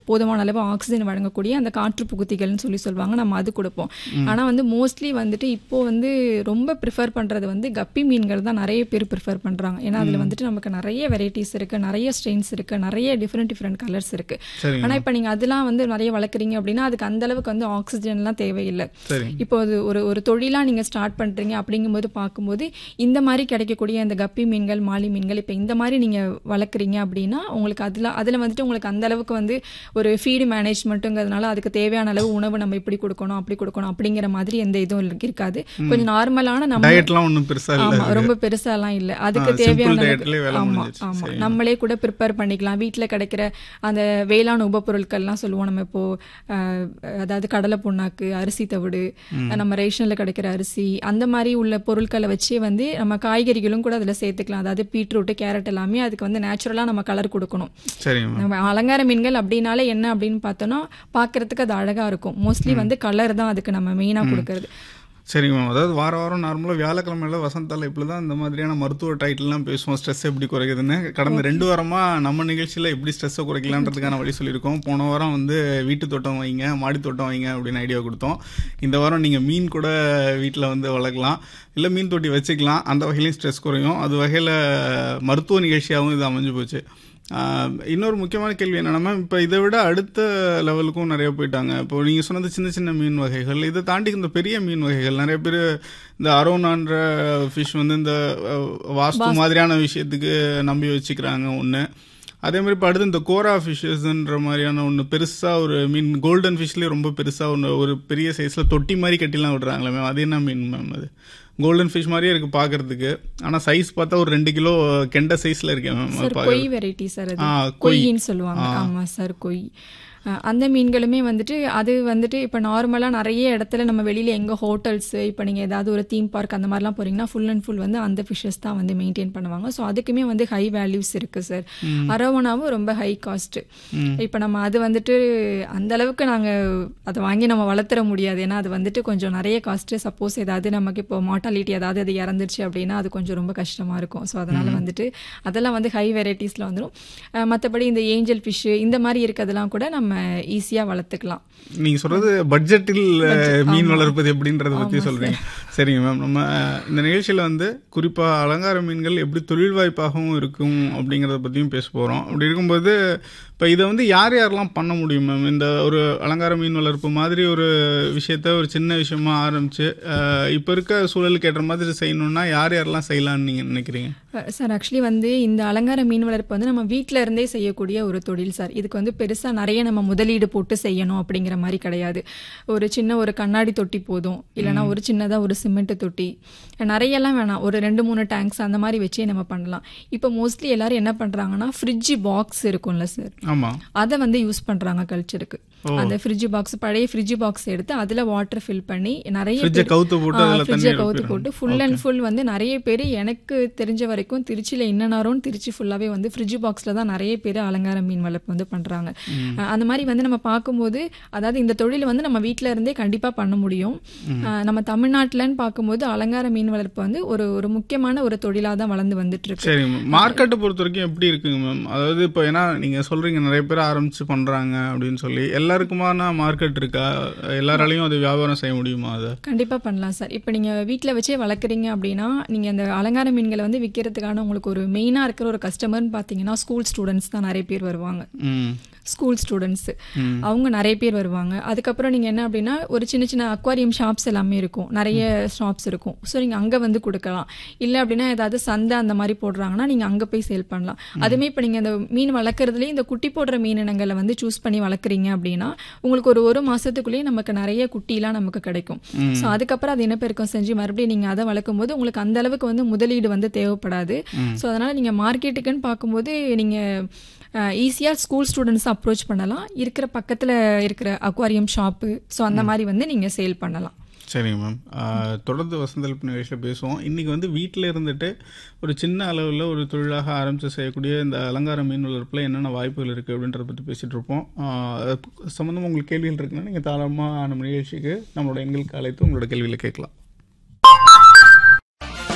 போதுமான அளவு ஆக்சிஜன் வழங்கக்கூடிய அந்த காற்று புகுத்திகள்னு சொல்லி சொல்லுவாங்க நம்ம அது கொடுப்போம் ஆனால் வந்து மோஸ்ட்லி வந்துட்டு இப்போ வந்து ரொம்ப ப்ரிஃபர் பண்ணுறது வந்து கப்பி மீன்கள் தான் நிறைய பேர் ப்ரிஃபர் பண்ணுறாங்க ஏன்னா அதில் வந்துட்டு நமக்கு நிறைய வெரைட்டிஸ் இருக்குது நிறைய ஸ்ட்ரெயின்ஸ் இருக்குது நிறைய டிஃப்ரெண்ட் டிஃப்ரெண்ட் கலர்ஸ் இருக்குது சரிங்க ஆனால் இப்போ நீங்கள் அதெல்லாம் வந்து நிறைய வளர்க்குறீங்க அப்படின்னா அதுக்கு அந்த அளவுக்கு வந்து ஆக்சிஜன்லாம் தேவையில்லை சரிங்க இப்போ அது ஒரு ஒரு தொழிலாக நீங்கள் ஸ்டார்ட் பண்ணுறீங்க அப்படிங்கும்போது பார்க்கும்போது இந்த மாதிரி கிடைக்கக்கூடிய இந்த கப்பி மீன்கள் மாலி மீன்கள் இப்போ இந்த மாதிரி நீங்கள் வளர்க்குறீங்க அப்படின்னா உங்களுக்கு அதில் அதில் வந்துட்டு உங்களுக்கு அந்த அளவுக்கு வந்து ஒரு ஃபீடு மேனேஜ்மெண்ட்டுங்கிறதுனால அதுக்கு தேவையான அளவு உணவு நம்ம இப்படி கொடுக்கணும் அப்படி கொடுக்கணும் அப்படிங்கிற மாதிரி எந்த இதுவும் இல்ல- இருக்காது கொஞ்சம் நார்மலான நம்ம டயட்லாம் ஒன்றும் பெருசா இல்ல ஆமா ரொம்ப பெருசாலாம் இல்ல அதுக்கு ஆ, தேவையான simple அளவுக்கு- dietலயே வேலை ஆமா முடிஞ்சிருச்சு. ஆமா சரி. நம்மளே கூட ப்ரிப்பேர் பண்ணிக்கலாம் வீட்ல கிடைக்கிற அந்த வேளாண் உபப்பொருட்கள்லாம் சொல்லுவோம் நம்ம இப்போ அஹ், அதாவது கடலை புண்ணாக்கு அரிசி தவிடு நம்ம ரேஷன்ல கிடைக்கிற அரிசி அந்த மாதிரி உள்ள பொருட்களை வச்சே வந்து நம்ம காய்கறிகளும் கூட அதுல சேர்த்துக்கலாம் அதாவது பீட்ரூட் கேரட் எல்லாமே அதுக்கு வந்து நேச்சுரலா நம்ம கலர் கொடுக்கணும் சரிங்க மேம் நம்ம அலங்கார மீன்கள் அப்படின்னாலே என்ன அப்படின்னு பார்த்தோம்னா பார்க்கறதுக்கு அது அழகா இருக்கும் மோஸ்ட்லி வந்து கலர் தான் அதுக்கு நம்ம மெயினா கொடுக்கறது சரிங்க மேம் அதாவது வார வாரம் நார்மலாக வியாழக்கிழமையில வசந்தால இப்படி தான் இந்த மாதிரியான மருத்துவ டைட்டில்லாம் பேசுவோம் ஸ்ட்ரெஸ் எப்படி குறைக்குதுன்னு கடந்த ரெண்டு வாரமாக நம்ம நிகழ்ச்சியில் எப்படி ஸ்ட்ரெஸ்ஸை குறைக்கலான்றதுக்கான வழி சொல்லியிருக்கோம் போன வாரம் வந்து வீட்டு தோட்டம் வைங்க மாடி தோட்டம் வைங்க அப்படின்னு ஐடியா கொடுத்தோம் இந்த வாரம் நீங்கள் மீன் கூட வீட்டில் வந்து வளர்க்கலாம் இல்லை மீன் தொட்டி வச்சுக்கலாம் அந்த வகையிலையும் ஸ்ட்ரெஸ் குறையும் அது வகையில் மருத்துவ நிகழ்ச்சியாகவும் இது அமைஞ்சு போச்சு ஆஹ் இன்னொரு முக்கியமான கேள்வி என்னன்னா இப்போ இதை விட அடுத்த லெவலுக்கும் நிறைய போயிட்டாங்க இப்போ நீங்கள் சொன்னது சின்ன சின்ன மீன் வகைகள் இதை தாண்டி இந்த பெரிய மீன் வகைகள் நிறைய பேர் இந்த அரோனான்ற ஃபிஷ் வந்து இந்த அஹ், வாஸ்து மாதிரியான விஷயத்துக்கு நம்பி வச்சுக்கிறாங்க ஒன்று அதே மாதிரி இப்போ அடுத்து இந்த கோரா ஃபிஷ்ஷஸ்ன்ற மாதிரியான ஒன்று பெருசாக ஒரு மீன் கோல்டன் ஃபிஷ்லேயே ரொம்ப பெருசாக ஒன்று ஒரு பெரிய சைஸில் தொட்டி மாதிரி கட்டிலாம் விடுறாங்களே மேம் அது என்ன மீன் மேம் அது கோல்டன் ஃபிஷ் மாதிரியே இருக்குது பார்க்கறதுக்கு ஆனால் சைஸ் பார்த்தா ஒரு ரெண்டு கிலோ கெண்ட சைஸில் இருக்கேன் ma'am sir koi variety sir அது ஆ, கொய். கொய்ன்னு சொல்லுவாங்க ஆமா சார் கொய் அஹ் அந்த மீன்களுமே வந்துட்டு அது வந்துட்டு இப்போ நார்மலாக நிறைய இடத்துல நம்ம வெளியில் எங்கே ஹோட்டல்ஸ் இப்போ நீங்கள் ஏதாவது ஒரு தீம் பார்க் அந்த மாதிரிலாம் போறீங்கன்னா ஃபுல் அண்ட் ஃபுல் வந்து அந்த ஃபிஷ்ஷஸ் தான் வந்து மெயின்டைன் பண்ணுவாங்க ஸோ அதுக்குமே வந்து ஹை வேல்யூஸ் இருக்குது சார் அரவணாவும் ரொம்ப ஹை காஸ்ட் இப்போ நம்ம அது வந்துட்டு அந்த அளவுக்கு நாங்கள் அதை வாங்கி நம்ம வளர்த்துற முடியாது ஏன்னா அது வந்துட்டு கொஞ்சம் நிறைய காஸ்ட்டு சப்போஸ் ஏதாவது நமக்கு இப்போ மார்ட்டாலிட்டி ஏதாவது அது இறந்துருச்சு அப்படின்னா அது கொஞ்சம் ரொம்ப கஷ்டமாக இருக்கும் ஸோ அதனால வந்துட்டு அதெல்லாம் வந்து ஹை வெரைட்டிஸில் வந்துடும் மற்றபடி இந்த ஏஞ்சல் ஃபிஷ்ஷு இந்த மாதிரி இருக்கிறதெல்லாம் கூட நம்ம ஈஸியாக வளர்த்துக்கலாம் நீங்க சொல்றது பட்ஜெட்டில் மீன் வளர்ப்பது எப்படின்றத பத்தி சொல்றீங்க சரிங்க மேம் நம்ம அஹ், இந்த நிகழ்ச்சியில வந்து குறிப்பா அலங்கார மீன்கள் எப்படி தொழில் வாய்ப்பாகவும் இருக்கும் அப்படிங்கறத பத்தியும் பேச போறோம் அப்படி இருக்கும்போது இப்போ இதை வந்து யார் யாரெல்லாம் பண்ண முடியும் மேம் இந்த ஒரு அலங்கார மீன் வளர்ப்பு மாதிரி ஒரு விஷயத்த ஒரு சின்ன விஷயமா ஆரம்பிச்சு அஹ், இப்போ இருக்க சூழலுக்கு ஏற்ற மாதிரி செய்யணும்னா யார் யாரெல்லாம் செய்யலாம்னு நீங்க நினைக்கிறீங்க சார் ஆக்சுவலி வந்து இந்த அலங்கார மீன் வளர்ப்பு வந்து நம்ம வீட்டில் இருந்தே செய்யக்கூடிய ஒரு தொழில் சார் இதுக்கு வந்து பெருசாக நிறைய நம்ம முதலீடு போட்டு செய்யணும் அப்படிங்கிற மாதிரி கிடையாது ஒரு சின்ன ஒரு கண்ணாடி தொட்டி போதும் இல்லைனா ஒரு சின்னதாக ஒரு சிமெண்ட் தொட்டி நிறையெல்லாம் வேணாம் ஒரு ரெண்டு மூணு டேங்க்ஸ் அந்த மாதிரி வச்சே நம்ம பண்ணலாம் இப்போ மோஸ்ட்லி எல்லாரும் என்ன பண்ணுறாங்கன்னா ஃப்ரிட்ஜ் பாக்ஸ் இருக்கும்ல சார் ஆமா அதை வந்து யூஸ் பண்ணுறாங்க கல்ச்சருக்கு அந்த ஃப்ரிட்ஜ் பாக்ஸ் பழைய ஃப்ரிட்ஜ் பாக்ஸ் எடுத்து அதில் வாட்டர் ஃபில் பண்ணி நிறைய ஃப்ரிட்ஜை கவுத்து போட்டு அதில் ஃப்ரிட்ஜை தண்ணி கவுத்து போட்டு ஃபுல் அண்ட் ஃபுல் வந்து நிறைய பேர் எனக்கு தெரிஞ்ச வரைக்கும் திருச்சியில் இன்னனாரும் திருச்சி ஃபுல்லாகவே வந்து ஃப்ரிட்ஜ் பாக்ஸில் தான் நிறைய பேர் அலங்கார மீன் வளர்ப்பு வந்து பண்ணுறாங்க அந்த மாதிரி வந்து நம்ம பார்க்கும்போது அதாவது இந்த தொழில் வந்து நம்ம வீட்டில் இருந்தே கண்டிப்பாக பண்ண முடியும் அஹ் நம்ம தமிழ்நாட்டிலன்னு பார்க்கும்போது அலங்கார மீன் வளர்ப்பு வந்து ஒரு ஒரு முக்கியமான ஒரு தொழிலாக தான் வளர்ந்து வந்துட்டு இருக்கு சரி மேம் மார்க்கெட்டை பொறுத்த வரைக்கும் எப்படி இருக்குங்க மேம் அதாவது இப்போ ஏன்னா நீங்கள் சொல்கிறீங்க நிறைய பேர் ஆரம்பிச்சு பண்ணுறாங்க அப்படின்னு சொல்லி எல்லாருக்குமான மார்க்கெட் இருக்கா எல்லாராலையும் அது வியாபாரம் செய்ய முடியுமா அதை கண்டிப்பாக பண்ணலாம் சார் இப்போ நீங்கள் வீட்டில் வச்சே வளர்க்குறீங்க அப்படின்னா நீங்கள் அந்த அலங்கார மீன்களை வந்து விற்கிறதுக்கான உங்களுக்கு ஒரு மெயினாக இருக்கிற ஒரு கஸ்டமர்னு பார்த்தீங்கன்னா ஸ்கூல் ஸ்டூடெண்ட்ஸ் தான் நிறைய பேர் வருவாங்க ம் ஸ்கூல் ஸ்டூடெண்ட்ஸ் அவங்க நிறைய பேர் வருவாங்க அதுக்கப்புறம் நீங்கள் என்ன அப்படின்னா ஒரு சின்ன சின்ன அக்வாரியம் ஷாப்ஸ் எல்லாமே இருக்கும் நிறைய ஷாப்ஸ் இருக்கும் ஸோ நீங்கள் அங்கே வந்து கொடுக்கலாம் இல்லை அப்படின்னா ஏதாவது சந்தை அந்த மாதிரி போடுறாங்கன்னா நீங்கள் அங்கே போய் சேல் பண்ணலாம் அதுவுமே இப்போ நீங்கள் இந்த மீன் வளர்க்குறதுலேயே இந்த குட்டி போடுற மீனினங்களை வந்து சூஸ் பண்ணி வளர்க்குறீங்க அப்படின்னா உங்களுக்கு ஒரு ஒரு மாதத்துக்குள்ளேயே நமக்கு நிறைய குட்டிலாம் நமக்கு கிடைக்கும் ஸோ அதுக்கப்புறம் அது இனப்பெருக்கம் செஞ்சு மறுபடியும் நீங்கள் அதை வளர்க்கும் போது உங்களுக்கு அந்த அளவுக்கு வந்து முதலீடு வந்து தேவைப்படாது ஸோ அதனால் நீங்கள் மார்க்கெட்டுக்குன்னு பார்க்கும்போது நீங்கள் ஈஸியாக ஸ்கூல் ஸ்டூடெண்ட்ஸ் அப்ரோச் பண்ணலாம் இருக்கிற பக்கத்தில் இருக்கிற அக்வாரியம் ஷாப்பு ஸோ அந்த மாதிரி வந்து நீங்கள் சேல் பண்ணலாம் சரிங்க மேம் ஆஹ், தொடர்ந்து வசந்தளிப்பு நிகழ்ச்சியில் பேசுவோம் இன்றைக்கி வந்து வீட்டில் இருந்துட்டு ஒரு சின்ன அளவில் ஒரு தொழிலாக ஆரம்பித்து செய்யக்கூடிய இந்த அலங்கார மீன் வளர்ப்பில் என்னென்ன வாய்ப்புகள் இருக்குது அப்படின்றத பற்றி பேசிகிட்டு இருப்போம் சம்மந்தமாக உங்களுக்கு கேள்விகள் இருக்குன்னா நீங்கள் தாராளமாக நம்ம நிகழ்ச்சிக்கு நம்மளோட எண்களுக்கு அழைத்து உங்களோட கேள்விகளை கேட்கலாம்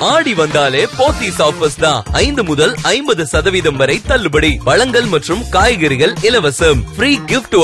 ஆடி வந்தாலே போத்தீஸ் ஆஃபர்ஸ் தான் ஐந்து முதல் ஐம்பது சதவீதம் வரை தள்ளுபடி பழங்கள் மற்றும் காய்கறிகள் இலவசம் ஃப்ரீ கிஃப்ட்